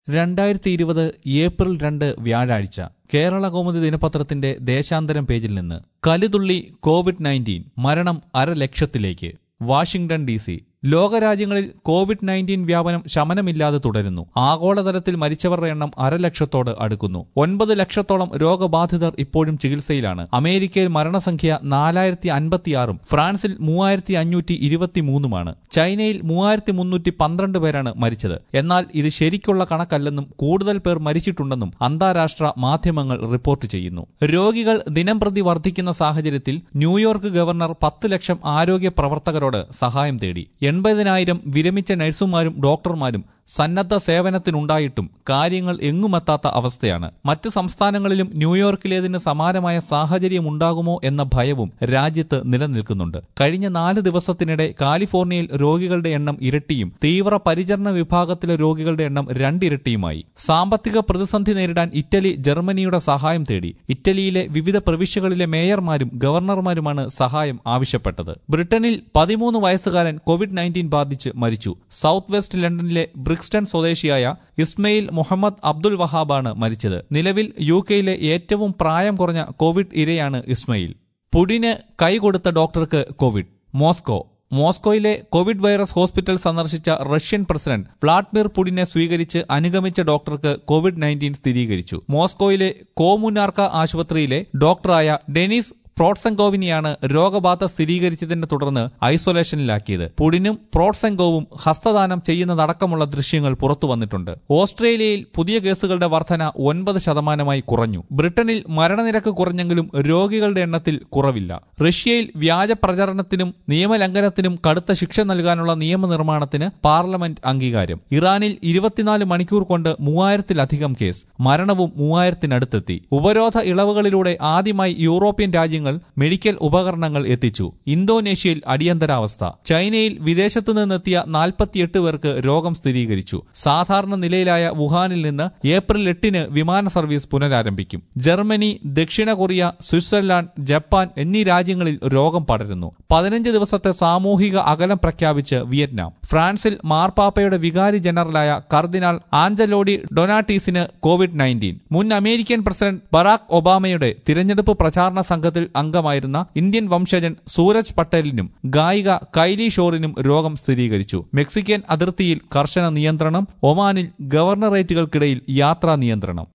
രണ്ടായിരത്തി ഇരുപത് ഏപ്രിൽ രണ്ട് വ്യാഴാഴ്ച കേരള കൗമുദി ദിനപത്രത്തിന്റെ ദേശാന്തരം പേജിൽ നിന്ന് കലിതുള്ളി കോവിഡ് നയൻറ്റീൻ മരണം അരലക്ഷത്തിലേക്ക് വാഷിംഗ്ടൺ ഡി സി ലോകരാജ്യങ്ങളിൽ കോവിഡ് നയൻറ്റീൻ വ്യാപനം ശമനമില്ലാതെ തുടരുന്നു ആഗോളതലത്തിൽ മരിച്ചവരുടെ എണ്ണം അരലക്ഷത്തോട് അടുക്കുന്നു ഒൻപത് ലക്ഷത്തോളം രോഗബാധിതർ ഇപ്പോഴും ചികിത്സയിലാണ് അമേരിക്കയിൽ മരണസംഖ്യ നാലായിരത്തി അൻപത്തിയാറും ഫ്രാൻസിൽ മൂവായിരത്തി അഞ്ഞൂറ്റി ഇരുപത്തിമൂന്നുമാണ് ചൈനയിൽ മൂവായിരത്തി മുന്നൂറ്റി പന്ത്രണ്ട് പേരാണ് മരിച്ചത് എന്നാൽ ഇത് ശരിക്കുള്ള കണക്കല്ലെന്നും കൂടുതൽ പേർ മരിച്ചിട്ടുണ്ടെന്നും അന്താരാഷ്ട്ര മാധ്യമങ്ങൾ റിപ്പോർട്ട് ചെയ്യുന്നു രോഗികൾ ദിനംപ്രതി വർദ്ധിക്കുന്ന സാഹചര്യത്തിൽ ന്യൂയോർക്ക് ഗവർണർ പത്ത് ലക്ഷം ആരോഗ്യ പ്രവർത്തകരോട് സഹായം തേടി എൺപതിനായിരം വിരമിച്ച നഴ്സുമാരും ഡോക്ടർമാരും സന്നദ്ധ സേവനത്തിനുണ്ടായിട്ടും കാര്യങ്ങൾ എങ്ങുമെത്താത്ത അവസ്ഥയാണ് മറ്റ് സംസ്ഥാനങ്ങളിലും ന്യൂയോർക്കിലേതിന് സമാനമായ സാഹചര്യമുണ്ടാകുമോ എന്ന ഭയവും രാജ്യത്ത് നിലനിൽക്കുന്നുണ്ട് കഴിഞ്ഞ നാല് ദിവസത്തിനിടെ കാലിഫോർണിയയിൽ രോഗികളുടെ എണ്ണം ഇരട്ടിയും തീവ്ര പരിചരണ വിഭാഗത്തിലെ രോഗികളുടെ എണ്ണം രണ്ടിരട്ടിയുമായി സാമ്പത്തിക പ്രതിസന്ധി നേരിടാൻ ഇറ്റലി ജർമ്മനിയുടെ സഹായം തേടി ഇറ്റലിയിലെ വിവിധ പ്രവിശ്യകളിലെ മേയർമാരും ഗവർണർമാരുമാണ് സഹായം ആവശ്യപ്പെട്ടത് ബ്രിട്ടനിൽ പതിമൂന്ന് വയസ്സുകാരൻ കോവിഡ് നയൻറ്റീൻ ബാധിച്ച് മരിച്ചു സൗത്ത് വെസ്റ്റ് ലണ്ടനിലെ ബ്രിക്സ്റ്റൺ സ്വദേശിയായ ഇസ്മയിൽ മുഹമ്മദ് അബ്ദുൽ വഹാബാണ് മരിച്ചത് നിലവിൽ യു കെയിലെ ഏറ്റവും പ്രായം കുറഞ്ഞ കോവിഡ് ഇരയാണ് ഇസ്മയിൽ പുടിന് കൈകൊടുത്ത ഡോക്ടർക്ക് കോവിഡ് മോസ്കോ മോസ്കോയിലെ കോവിഡ് വൈറസ് ഹോസ്പിറ്റൽ സന്ദർശിച്ച റഷ്യൻ പ്രസിഡന്റ് വ്ളാഡിമിർ പുടിനെ സ്വീകരിച്ച് അനുഗമിച്ച ഡോക്ടർക്ക് കോവിഡ് നയൻറ്റീൻ സ്ഥിരീകരിച്ചു മോസ്കോയിലെ കോമുനാർക്ക ആശുപത്രിയിലെ ഡോക്ടറായ ഡെനിസ് പ്രോട്സെങ്കോവിനെയാണ് രോഗബാധ സ്ഥിരീകരിച്ചതിനെ തുടർന്ന് ഐസൊലേഷനിലാക്കിയത് പുടിനും പ്രോട്സെങ്കോവും ഹസ്തദാനം ചെയ്യുന്നതടക്കമുള്ള ദൃശ്യങ്ങൾ പുറത്തു വന്നിട്ടുണ്ട് ഓസ്ട്രേലിയയിൽ പുതിയ കേസുകളുടെ വർധന ഒൻപത് ശതമാനമായി കുറഞ്ഞു ബ്രിട്ടനിൽ മരണനിരക്ക് കുറഞ്ഞെങ്കിലും രോഗികളുടെ എണ്ണത്തിൽ കുറവില്ല റഷ്യയിൽ വ്യാജ പ്രചരണത്തിനും നിയമലംഘനത്തിനും കടുത്ത ശിക്ഷ നൽകാനുള്ള നിയമനിർമ്മാണത്തിന് പാർലമെന്റ് അംഗീകാരം ഇറാനിൽ ഇരുപത്തിനാല് മണിക്കൂർ കൊണ്ട് മൂവായിരത്തിലധികം കേസ് മരണവും മൂവായിരത്തിനടുത്തെത്തി ഉപരോധ ഇളവുകളിലൂടെ ആദ്യമായി യൂറോപ്യൻ രാജ്യങ്ങൾ മെഡിക്കൽ ഉപകരണങ്ങൾ എത്തിച്ചു ഇന്തോനേഷ്യയിൽ അടിയന്തരാവസ്ഥ ചൈനയിൽ വിദേശത്തു നിന്നെത്തിയ നാൽപ്പത്തിയെട്ട് പേർക്ക് രോഗം സ്ഥിരീകരിച്ചു സാധാരണ നിലയിലായ വുഹാനിൽ നിന്ന് ഏപ്രിൽ എട്ടിന് വിമാന സർവീസ് പുനരാരംഭിക്കും ജർമ്മനി ദക്ഷിണ കൊറിയ സ്വിറ്റ്സർലാൻഡ് ജപ്പാൻ എന്നീ രാജ്യങ്ങളിൽ രോഗം പടരുന്നു പതിനഞ്ച് ദിവസത്തെ സാമൂഹിക അകലം പ്രഖ്യാപിച്ച് വിയറ്റ്നാം ഫ്രാൻസിൽ മാർപ്പാപ്പയുടെ വികാരി ജനറലായ കർദിനാൾ ആഞ്ചലോഡി ഡൊനാട്ടീസിന് കോവിഡ് നയൻറ്റീൻ മുൻ അമേരിക്കൻ പ്രസിഡന്റ് ബറാക് ഒബാമയുടെ തിരഞ്ഞെടുപ്പ് പ്രചാരണ സംഘത്തിൽ അംഗമായിരുന്ന ഇന്ത്യൻ വംശജൻ സൂരജ് പട്ടേലിനും ഗായിക കൈലി ഷോറിനും രോഗം സ്ഥിരീകരിച്ചു മെക്സിക്കൻ അതിർത്തിയിൽ കർശന നിയന്ത്രണം ഒമാനിൽ ഗവർണറേറ്റുകൾക്കിടയിൽ യാത്രാ നിയന്ത്രണം